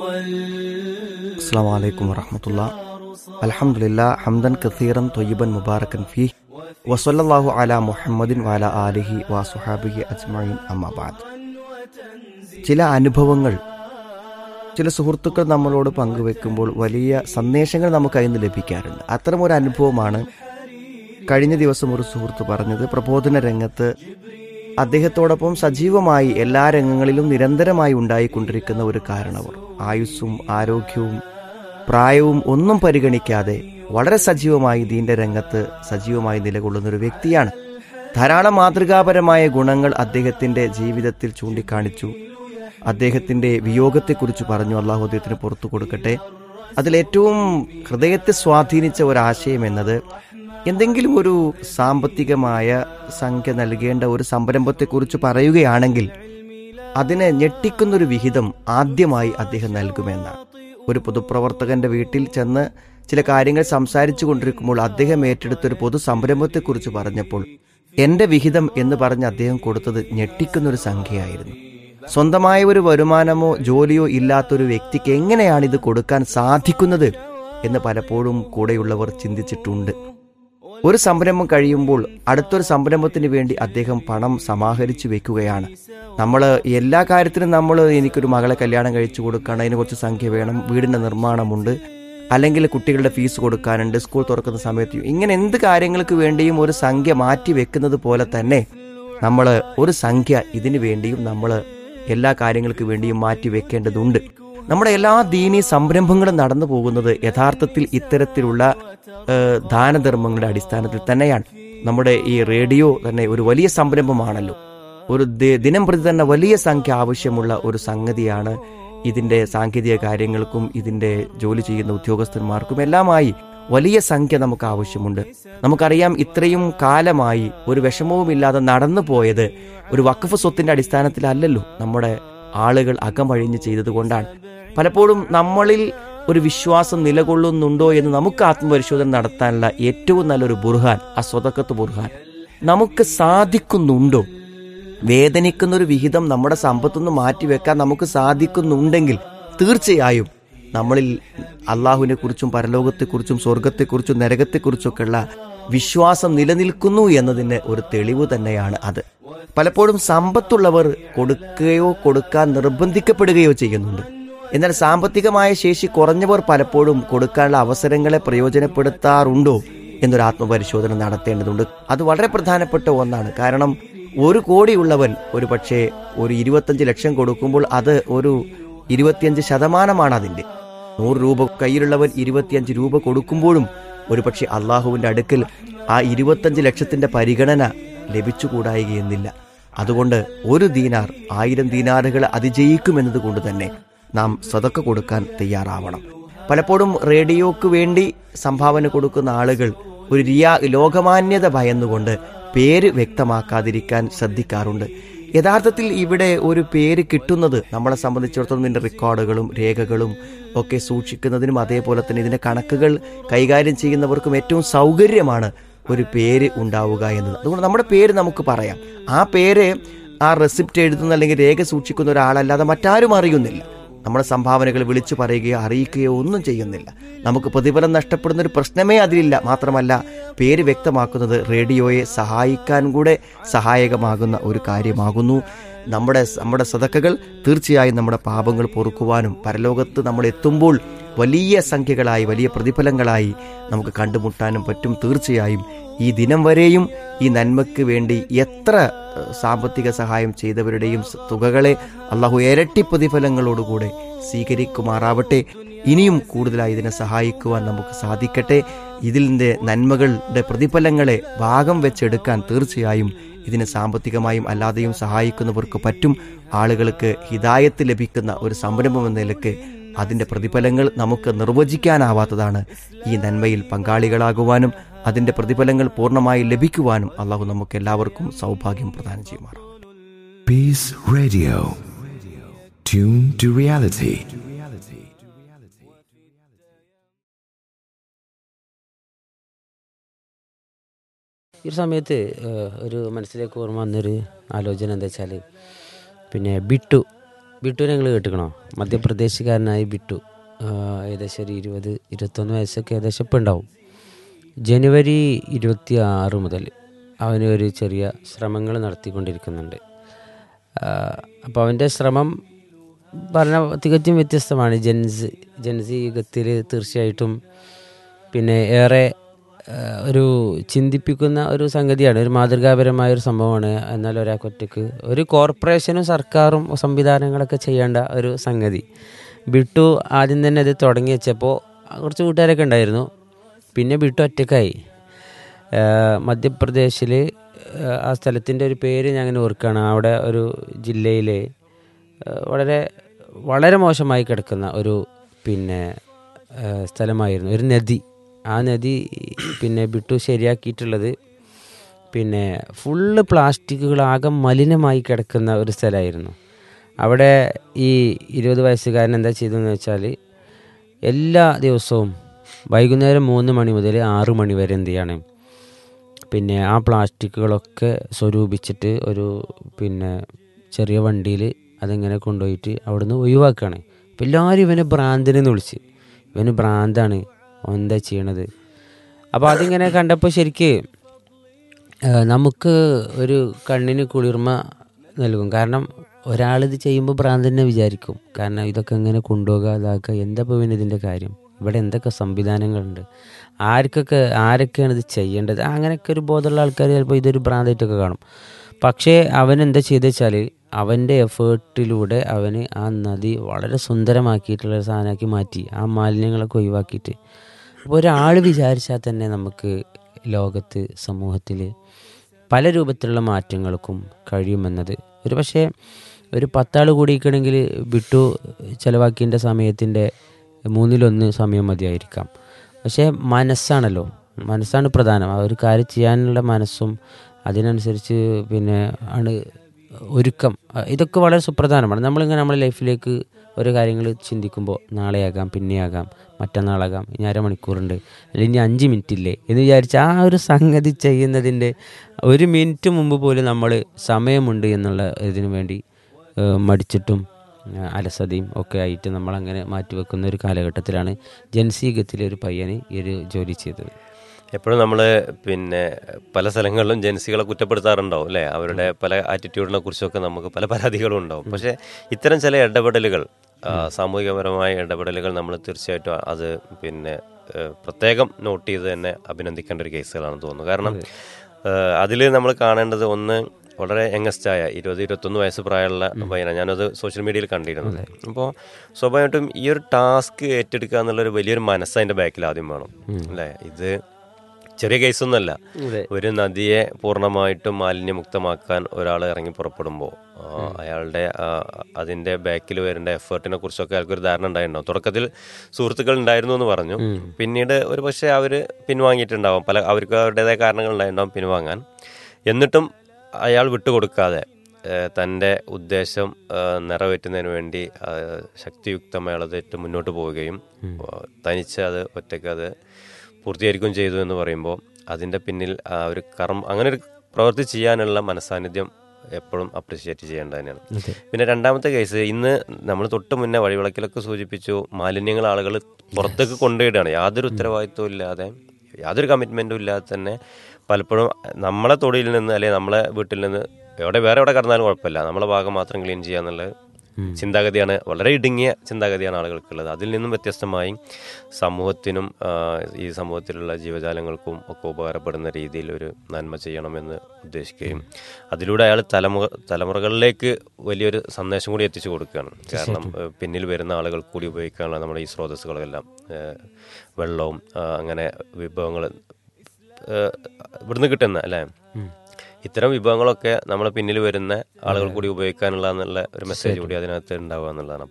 السلام عليكم ورحمة الله الحمد لله حمدا كثيرا طيبا مباركا فيه وصلى الله على محمد وعلى آله وصحابه أجمعين أما بعد ചില അനുഭവങ്ങൾ ചില സുഹൃത്തുക്കൾ നമ്മളോട് പങ്കുവെക്കുമ്പോൾ വലിയ സന്ദേശങ്ങൾ നമുക്ക് അതിൽ നിന്ന് ലഭിക്കാറുണ്ട് അത്തരമൊരു അനുഭവമാണ് കഴിഞ്ഞ ദിവസം ഒരു സുഹൃത്ത് പറഞ്ഞത് പ്രബോധന രംഗത്ത് അദ്ദേഹത്തോടൊപ്പം സജീവമായി എല്ലാ രംഗങ്ങളിലും നിരന്തരമായി ഉണ്ടായിക്കൊണ്ടിരിക്കുന്ന ഒരു കാരണവർ ആയുസ്സും ആരോഗ്യവും പ്രായവും ഒന്നും പരിഗണിക്കാതെ വളരെ സജീവമായി ദീന്റെ രംഗത്ത് സജീവമായി നിലകൊള്ളുന്ന ഒരു വ്യക്തിയാണ് ധാരാളം മാതൃകാപരമായ ഗുണങ്ങൾ അദ്ദേഹത്തിന്റെ ജീവിതത്തിൽ ചൂണ്ടിക്കാണിച്ചു അദ്ദേഹത്തിന്റെ വിയോഗത്തെക്കുറിച്ച് പറഞ്ഞു അള്ളാഹു അദ്ദേഹത്തിന് പുറത്തു കൊടുക്കട്ടെ അതിലേറ്റവും ഹൃദയത്തെ സ്വാധീനിച്ച ഒരാശയം എന്നത് എന്തെങ്കിലും ഒരു സാമ്പത്തികമായ സംഖ്യ നൽകേണ്ട ഒരു സംരംഭത്തെക്കുറിച്ച് പറയുകയാണെങ്കിൽ അതിനെ ഞെട്ടിക്കുന്നൊരു വിഹിതം ആദ്യമായി അദ്ദേഹം നൽകുമെന്നാണ് ഒരു പൊതുപ്രവർത്തകന്റെ വീട്ടിൽ ചെന്ന് ചില കാര്യങ്ങൾ സംസാരിച്ചു കൊണ്ടിരിക്കുമ്പോൾ അദ്ദേഹം ഏറ്റെടുത്തൊരു പൊതു സംരംഭത്തെക്കുറിച്ച് പറഞ്ഞപ്പോൾ എന്റെ വിഹിതം എന്ന് പറഞ്ഞ് അദ്ദേഹം കൊടുത്തത് ഞെട്ടിക്കുന്നൊരു സംഖ്യയായിരുന്നു സ്വന്തമായ ഒരു വരുമാനമോ ജോലിയോ ഇല്ലാത്തൊരു വ്യക്തിക്ക് എങ്ങനെയാണ് ഇത് കൊടുക്കാൻ സാധിക്കുന്നത് എന്ന് പലപ്പോഴും കൂടെയുള്ളവർ ചിന്തിച്ചിട്ടുണ്ട് ഒരു സംരംഭം കഴിയുമ്പോൾ അടുത്തൊരു സംരംഭത്തിന് വേണ്ടി അദ്ദേഹം പണം സമാഹരിച്ചു വെക്കുകയാണ് നമ്മൾ എല്ലാ കാര്യത്തിനും നമ്മൾ എനിക്കൊരു മകളെ കല്യാണം കഴിച്ചു കൊടുക്കണം അതിന് കുറച്ച് സംഖ്യ വേണം വീടിന്റെ നിർമ്മാണമുണ്ട് അല്ലെങ്കിൽ കുട്ടികളുടെ ഫീസ് കൊടുക്കാനുണ്ട് സ്കൂൾ തുറക്കുന്ന സമയത്ത് ഇങ്ങനെ എന്ത് കാര്യങ്ങൾക്ക് വേണ്ടിയും ഒരു സംഖ്യ മാറ്റി വെക്കുന്നത് പോലെ തന്നെ നമ്മൾ ഒരു സംഖ്യ ഇതിനു വേണ്ടിയും നമ്മൾ എല്ലാ കാര്യങ്ങൾക്ക് വേണ്ടിയും മാറ്റി വെക്കേണ്ടതുണ്ട് നമ്മുടെ എല്ലാ ദീനീ സംരംഭങ്ങളും നടന്നു പോകുന്നത് യഥാർത്ഥത്തിൽ ഇത്തരത്തിലുള്ള ഏഹ്, ദാനധർമ്മങ്ങളുടെ അടിസ്ഥാനത്തിൽ തന്നെയാണ് നമ്മുടെ ഈ റേഡിയോ തന്നെ ഒരു വലിയ സംരംഭമാണല്ലോ ഒരു ദി- ദിനം പ്രതി തന്നെ വലിയ സംഖ്യ ആവശ്യമുള്ള ഒരു സംഗതിയാണ് ഇതിന്റെ സാങ്കേതിക കാര്യങ്ങൾക്കും ഇതിന്റെ ജോലി ചെയ്യുന്ന ഉദ്യോഗസ്ഥന്മാർക്കും എല്ലാമായി വലിയ സംഖ്യ നമുക്ക് ആവശ്യമുണ്ട് നമുക്കറിയാം ഇത്രയും കാലമായി ഒരു വിഷമവുമില്ലാതെ നടന്നു പോയത് ഒരു വഖഫ് സ്വത്തിന്റെ അടിസ്ഥാനത്തിലല്ലല്ലോ നമ്മുടെ ആളുകൾ അകമഴിഞ്ഞ് ചെയ്തതുകൊണ്ടാണ് പലപ്പോഴും നമ്മളിൽ ഒരു വിശ്വാസം നിലകൊള്ളുന്നുണ്ടോ എന്ന് നമുക്ക് ആത്മപരിശോധന നടത്താനുള്ള ഏറ്റവും നല്ലൊരു ബുർഹാൻ ആ സ്വതക്കത്ത് ബുർഹാൻ നമുക്ക് സാധിക്കുന്നുണ്ടോ വേദനിക്കുന്ന ഒരു വിഹിതം നമ്മുടെ സമ്പത്തുനിന്ന് മാറ്റിവെക്കാൻ നമുക്ക് സാധിക്കുന്നുണ്ടെങ്കിൽ തീർച്ചയായും നമ്മളിൽ അള്ളാഹുവിനെ കുറിച്ചും പരലോകത്തെക്കുറിച്ചും സ്വർഗത്തെക്കുറിച്ചും നരകത്തെക്കുറിച്ചൊക്കെയുള്ള വിശ്വാസം നിലനിൽക്കുന്നു എന്നതിന് ഒരു തെളിവ് തന്നെയാണ് അത് പലപ്പോഴും സമ്പത്തുള്ളവർ കൊടുക്കുകയോ കൊടുക്കാൻ നിർബന്ധിക്കപ്പെടുകയോ ചെയ്യുന്നുണ്ട് എന്നാൽ സാമ്പത്തികമായ ശേഷി കുറഞ്ഞവർ പലപ്പോഴും കൊടുക്കാനുള്ള അവസരങ്ങളെ പ്രയോജനപ്പെടുത്താറുണ്ടോ എന്നൊരു ആത്മപരിശോധന നടത്തേണ്ടതുണ്ട് അത് വളരെ പ്രധാനപ്പെട്ട ഒന്നാണ് കാരണം ഒരു കോടിയുള്ളവൻ ഒരു പക്ഷേ ഒരു ഇരുപത്തഞ്ച് ലക്ഷം കൊടുക്കുമ്പോൾ അത് ഒരു ഇരുപത്തിയഞ്ച് ശതമാനമാണ് അതിന്റെ നൂറ് രൂപ കയ്യിലുള്ളവൻ ഇരുപത്തിയഞ്ച് രൂപ കൊടുക്കുമ്പോഴും ഒരുപക്ഷെ അള്ളാഹുവിന്റെ അടുക്കൽ ആ ഇരുപത്തഞ്ച് ലക്ഷത്തിന്റെ പരിഗണന ലഭിച്ചുകൂടായികയെന്നില്ല അതുകൊണ്ട് ഒരു ദീനാർ ആയിരം ദീനാറുകൾ അതിജയിക്കുമെന്നത് കൊണ്ട് തന്നെ നാം സതക്ക കൊടുക്കാൻ തയ്യാറാവണം പലപ്പോഴും റേഡിയോക്ക് വേണ്ടി സംഭാവന കൊടുക്കുന്ന ആളുകൾ ഒരു റിയാ ലോകമാന്യത ഭയന്നുകൊണ്ട് പേര് വ്യക്തമാക്കാതിരിക്കാൻ ശ്രദ്ധിക്കാറുണ്ട് യഥാർത്ഥത്തിൽ ഇവിടെ ഒരു പേര് കിട്ടുന്നത് നമ്മളെ സംബന്ധിച്ചിടത്തോളം ഇതിന്റെ റെക്കോർഡുകളും രേഖകളും ഒക്കെ സൂക്ഷിക്കുന്നതിനും അതേപോലെ തന്നെ ഇതിന്റെ കണക്കുകൾ കൈകാര്യം ചെയ്യുന്നവർക്കും ഏറ്റവും സൗകര്യമാണ് ഒരു പേര് ഉണ്ടാവുക എന്നത് അതുകൊണ്ട് നമ്മുടെ പേര് നമുക്ക് പറയാം ആ പേര് ആ റെസിപ്റ്റ് എഴുതുന്ന അല്ലെങ്കിൽ രേഖ സൂക്ഷിക്കുന്ന ഒരാളല്ലാതെ മറ്റാരും അറിയുന്നില്ല നമ്മുടെ സംഭാവനകൾ വിളിച്ചു പറയുകയോ അറിയിക്കുകയോ ഒന്നും ചെയ്യുന്നില്ല നമുക്ക് പ്രതിഫലം നഷ്ടപ്പെടുന്ന ഒരു പ്രശ്നമേ അതിലില്ല മാത്രമല്ല പേര് വ്യക്തമാക്കുന്നത് റേഡിയോയെ സഹായിക്കാൻ കൂടെ സഹായകമാകുന്ന ഒരു കാര്യമാകുന്നു നമ്മുടെ നമ്മുടെ സതക്കകൾ തീർച്ചയായും നമ്മുടെ പാപങ്ങൾ പൊറുക്കുവാനും പരലോകത്ത് നമ്മൾ എത്തുമ്പോൾ വലിയ സംഖ്യകളായി വലിയ പ്രതിഫലങ്ങളായി നമുക്ക് കണ്ടുമുട്ടാനും പറ്റും തീർച്ചയായും ഈ ദിനം വരെയും ഈ നന്മയ്ക്ക് വേണ്ടി എത്ര ഏഹ്, സാമ്പത്തിക സഹായം ചെയ്തവരുടെയും സ- തുകകളെ അള്ളാഹു ഇരട്ടി പ്രതിഫലങ്ങളോടുകൂടെ സ്വീകരിക്കുമാറാവട്ടെ ഇനിയും കൂടുതലായി ഇതിനെ സഹായിക്കുവാൻ നമുക്ക് സാധിക്കട്ടെ ഇതിൻ്റെ നന്മകളുടെ പ്രതിഫലങ്ങളെ ഭാഗം വെച്ചെടുക്കാൻ തീർച്ചയായും ഇതിനെ സാമ്പത്തികമായും അല്ലാതെയും സഹായിക്കുന്നവർക്ക് പറ്റും ആളുകൾക്ക് ഹിതായത്ത് ലഭിക്കുന്ന ഒരു സംരംഭം എന്ന നിലക്ക് അതിന്റെ പ്രതിഫലങ്ങൾ നമുക്ക് നിർവചിക്കാനാവാത്തതാണ് ഈ നന്മയിൽ പങ്കാളികളാകുവാനും അതിന്റെ പ്രതിഫലങ്ങൾ പൂർണ്ണമായി ലഭിക്കുവാനും അള്ളാഹു നമുക്ക് എല്ലാവർക്കും സൗഭാഗ്യം പ്രദാനം ചെയ്യുമാറാം Peace Radio. Tune to reality. ഈ ഒരു സമയത്ത് ഏഹ്, ഒരു മനസ്സിലേക്ക് ഓർമ്മ വന്നൊരു ആലോചന എന്താ വെച്ചാൽ പിന്നെ ബിട്ടു ബിട്ടു നിങ്ങൾ കേട്ടിക്കണോ മധ്യപ്രദേശുകാരനായ ബിട്ടു ആ, ഏകദേശം ഒരു ഇരുപത് ഇരുപത്തൊന്ന് വയസ്സൊക്കെ ഏകദേശം ഇപ്പം ഉണ്ടാവും ജനുവരി ഇരുപത്തി ആറ് മുതൽ അവന് ഒരു ചെറിയ ശ്രമങ്ങൾ നടത്തിക്കൊണ്ടിരിക്കുന്നുണ്ട് അപ്പോൾ അവൻ്റെ ശ്രമം പറഞ്ഞ തികച്ചും വ്യത്യസ്തമാണ് ജെൻസ് ജെൻസി യുഗത്തിൽ തീർച്ചയായിട്ടും പിന്നെ ഏറെ ആ, ഒരു ചിന്തിപ്പിക്കുന്ന ഒരു സംഗതിയാണ് ഒരു മാതൃകാപരമായ ഒരു സംഭവമാണ് എന്നാൽ ഒരാൾക്ക് ഒറ്റയ്ക്ക് ഒരു കോർപ്പറേഷനും സർക്കാരും സംവിധാനങ്ങളൊക്കെ ചെയ്യേണ്ട ഒരു സംഗതി ബിട്ടു ആദ്യം തന്നെ അത് തുടങ്ങി വെച്ചപ്പോൾ കുറച്ച് കൂട്ടുകാരൊക്കെ ഉണ്ടായിരുന്നു പിന്നെ ബിട്ടു ഒറ്റക്കായി മധ്യപ്രദേശിൽ ആ സ്ഥലത്തിൻ്റെ ഒരു പേര് ഞാൻ അങ്ങനെ ഓർക്കുകയാണ് അവിടെ ഒരു ജില്ലയിൽ വളരെ വളരെ മോശമായി കിടക്കുന്ന ഒരു പിന്നെ ആ, സ്ഥലമായിരുന്നു ഒരു നദി ആ നദി പിന്നെ ബിട്ടു ശരിയാക്കിയിട്ടുള്ളത് പിന്നെ ഫുള്ള് പ്ലാസ്റ്റിക്കുകൾ ആകെ മലിനമായി കിടക്കുന്ന ഒരു സ്ഥലമായിരുന്നു അവിടെ ഈ ഇരുപത് വയസ്സുകാരൻ എന്താ ചെയ്തതെന്ന് വെച്ചാൽ എല്ലാ ദിവസവും വൈകുന്നേരം മൂന്ന് മണി മുതൽ ആറ് മണി വരെ എന്ത് ചെയ്യാണ് പിന്നെ ആ പ്ലാസ്റ്റിക്കുകളൊക്കെ സ്വരൂപിച്ചിട്ട് ഒരു പിന്നെ ചെറിയ വണ്ടിയിൽ അതിങ്ങനെ കൊണ്ടുപോയിട്ട് അവിടുന്ന് ഒഴിവാക്കുകയാണ് അപ്പം എല്ലാവരും ഇവനെ ഭ്രാന്തനെന്ന് വിളിച്ച് ഇവന് ഭ്രാന്താണ് ഓൻ എന്താ ചെയ്യണത് അപ്പോൾ അതിങ്ങനെ കണ്ടപ്പോൾ ശരിക്ക് ആ, നമുക്ക് ഒരു കണ്ണിന് കുളിർമ നൽകും കാരണം ഒരാളിത് ചെയ്യുമ്പോൾ ഭ്രാന്ത് തന്നെ വിചാരിക്കും കാരണം ഇതൊക്കെ എങ്ങനെ കൊണ്ടുപോകുക ഇതാക്കുക എന്താ ഇപ്പോൾ പിന്നെ ഇതിൻ്റെ കാര്യം ഇവിടെ എന്തൊക്കെ സംവിധാനങ്ങളുണ്ട് ആർക്കൊക്കെ ആരൊക്കെയാണ് ഇത് ചെയ്യേണ്ടത് അങ്ങനെയൊക്കെ ഒരു ബോധമുള്ള ആൾക്കാർ ചിലപ്പോൾ ഇതൊരു ഭ്രാന്തായിട്ടൊക്കെ കാണും പക്ഷേ അവൻ എന്താ ചെയ്തെന്ന് വെച്ചാൽ അവൻ്റെ എഫേർട്ടിലൂടെ അവന് ആ നദി വളരെ സുന്ദരമാക്കിയിട്ടുള്ള ഒരു സാധനമാക്കി മാറ്റി ആ മാലിന്യങ്ങളൊക്കെ ഒഴിവാക്കിയിട്ട് അപ്പോൾ ഒരാൾ വിചാരിച്ചാൽ തന്നെ നമുക്ക് ലോകത്ത് സമൂഹത്തിൽ പല രൂപത്തിലുള്ള മാറ്റങ്ങൾക്കും കഴിയുമെന്നത് ഒരു പക്ഷേ ഒരു പത്താൾ കൂടിയിരിക്കണമെങ്കിൽ വിട്ടു ചിലവാക്കിയതിൻ്റെ സമയത്തിൻ്റെ മൂന്നിലൊന്ന് സമയം മതിയായിരിക്കാം പക്ഷേ മനസ്സാണല്ലോ മനസ്സാണ് പ്രധാനം ആ ഒരു കാര്യം ചെയ്യാനുള്ള മനസ്സും അതിനനുസരിച്ച് പിന്നെ ആണ് ഒരുക്കം അഹ് ഇതൊക്കെ വളരെ സുപ്രധാനമാണ് നമ്മളിങ്ങനെ നമ്മുടെ ലൈഫിലേക്ക് ഓരോ കാര്യങ്ങൾ ചിന്തിക്കുമ്പോൾ നാളെയാകാം പിന്നെയാകാം മറ്റന്നാളാകാം ഇനി അരമണിക്കൂറുണ്ട് അല്ലെങ്കിൽ ഇനി അഞ്ച് മിനിറ്റ് ഇല്ലേ എന്ന് വിചാരിച്ച് ആ ഒരു സംഗതി ചെയ്യുന്നതിൻ്റെ ഒരു മിനിറ്റ് മുമ്പ് പോലും നമ്മൾ സമയമുണ്ട് എന്നുള്ള ഇതിനു വേണ്ടി ഏഹ് മടിച്ചിട്ടും ഏഹ് അലസതയും ഒക്കെ ആയിട്ട് നമ്മളങ്ങനെ മാറ്റിവെക്കുന്ന ഒരു കാലഘട്ടത്തിലാണ് ജൻസീകത്തിലെ ഒരു പയ്യന് ഈ ഒരു ജോലി ചെയ്തത് എപ്പോഴും നമ്മൾ പിന്നെ പല സ്ഥലങ്ങളിലും ജൻസികളെ കുറ്റപ്പെടുത്താറുണ്ടാവും അല്ലേ അവരുടെ പല ആറ്റിറ്റ്യൂഡിനെ കുറിച്ചൊക്കെ നമുക്ക് പല പരാതികളും ഉണ്ടാവും പക്ഷേ ഇത്തരം ചില ഇടപെടലുകൾ ആ, സാമൂഹികപരമായ ഇടപെടലുകൾ നമ്മൾ തീർച്ചയായിട്ടും അത് പിന്നെ ഏഹ്, പ്രത്യേകം നോട്ട് ചെയ്ത് തന്നെ അഭിനന്ദിക്കേണ്ട ഒരു കേസുകളാണെന്ന് തോന്നുന്നു കാരണം അതിൽ നമ്മൾ കാണേണ്ടത് ഒന്ന് വളരെ യങ്ങസ്റ്റായ ഇരുപത് ഇരുപത്തൊന്ന് വയസ്സ് പ്രായമുള്ള പയ്യനാണ് ഞാനത് സോഷ്യൽ മീഡിയയിൽ കണ്ടിരുന്നു അപ്പോൾ സ്വാഭാവികമായിട്ടും ഈ ഒരു ടാസ്ക് ഏറ്റെടുക്കുക എന്നുള്ളൊരു വലിയൊരു മനസ്സ് അതിൻ്റെ ബാക്കിൽ ആദ്യം വേണം അല്ലേ ഇത് ചെറിയ കേസൊന്നുമല്ല അതെ. ഒരു നദിയെ പൂർണ്ണമായിട്ടും മാലിന്യമുക്തമാക്കാൻ ഒരാൾ ഇറങ്ങി പുറപ്പെടുമ്പോൾ അയാളുടെ ആ, അതിന്റെ ബാക്കിൽ വരേണ്ട എഫേർട്ടിനെ കുറിച്ചൊക്കെ അയാൾക്ക് ഒരു ധാരണ ഉണ്ടായിട്ടുണ്ടാവും തുടക്കത്തിൽ സുഹൃത്തുക്കൾ ഉണ്ടായിരുന്നു എന്ന് പറഞ്ഞു പിന്നീട് ഒരു പക്ഷേ അവർ പിൻവാങ്ങിയിട്ടുണ്ടാവും പല അവർക്ക് അവരുടേതായ കാരണങ്ങൾ ഉണ്ടായിട്ടുണ്ടാവും പിൻവാങ്ങാൻ എന്നിട്ടും അയാൾ വിട്ടുകൊടുക്കാതെ ഏഹ്, തൻ്റെ ഉദ്ദേശം ഏഹ്, നിറവേറ്റുന്നതിന് വേണ്ടി ഏഹ്, ശക്തിയുക്തമായി അളതിട്ട് മുന്നോട്ട് പോവുകയും ഏഹ്, തനിച്ച് അത് ഒറ്റയ്ക്ക് അത് പൂർത്തീകരിക്കുകയും ചെയ്തു എന്ന് പറയുമ്പോൾ അതിൻ്റെ പിന്നിൽ ആ ഒരു കർമ്മ അങ്ങനെ ഒരു പ്രവൃത്തി ചെയ്യാനുള്ള മനസാന്നിധ്യം എപ്പോഴും അപ്രിഷിയേറ്റ് ചെയ്യേണ്ടത് തന്നെയാണ് പിന്നെ രണ്ടാമത്തെ കേസ് ഇന്ന് നമ്മൾ തൊട്ട് മുന്നേ വഴിവിളക്കിലൊക്കെ സൂചിപ്പിച്ചു മാലിന്യങ്ങൾ ആളുകൾ പുറത്തേക്ക് കൊണ്ടുപോയിടുകയാണ് യാതൊരു ഉത്തരവാദിത്വവും ഇല്ലാതെ യാതൊരു കമ്മിറ്റ്മെൻറ്റും ഇല്ലാതെ തന്നെ പലപ്പോഴും നമ്മളെ തൊടിയിൽ നിന്ന് അല്ലെങ്കിൽ നമ്മളെ വീട്ടിൽ നിന്ന് എവിടെ വേറെ എവിടെ കടന്നാലും കുഴപ്പമില്ല നമ്മളെ ഭാഗം മാത്രം ക്ലീൻ ചെയ്യുക എന്നുള്ള ചിന്താഗതിയാണ് വളരെ ഇടുങ്ങിയ ചിന്താഗതിയാണ് ആളുകൾക്കുള്ളത് അതിൽ നിന്നും വ്യത്യസ്തമായി സമൂഹത്തിനും ആ, ഈ സമൂഹത്തിലുള്ള ജീവജാലങ്ങൾക്കും ഒക്കെ ഉപകാരപ്പെടുന്ന രീതിയിൽ ഒരു നന്മ ചെയ്യണമെന്ന് ഉദ്ദേശിക്കുകയും അതിലൂടെ അയാൾ തലമുറ തലമുറകളിലേക്ക് വലിയൊരു സന്ദേശം കൂടി എത്തിച്ചു കൊടുക്കുകയാണ് കാരണം ഏഹ്, പിന്നിൽ വരുന്ന ആളുകൾ കൂടി ഉപയോഗിക്കാനുള്ള നമ്മുടെ ഈ സ്രോതസ്സുകളെല്ലാം ഏഹ്, വെള്ളവും ആ, അങ്ങനെ വിഭവങ്ങൾ ഇവിടുന്ന് കിട്ടുന്ന അല്ലേ ഇത്തരം വിഭവങ്ങളൊക്കെ നമ്മളെ പിന്നിൽ വരുന്ന ആളുകൾ കൂടി ഉപയോഗിക്കാനുള്ള എന്നുള്ള ഒരു മെസ്സേജ് കൂടി അതിനകത്ത് ഉണ്ടാവുക എന്നുള്ളതാണ്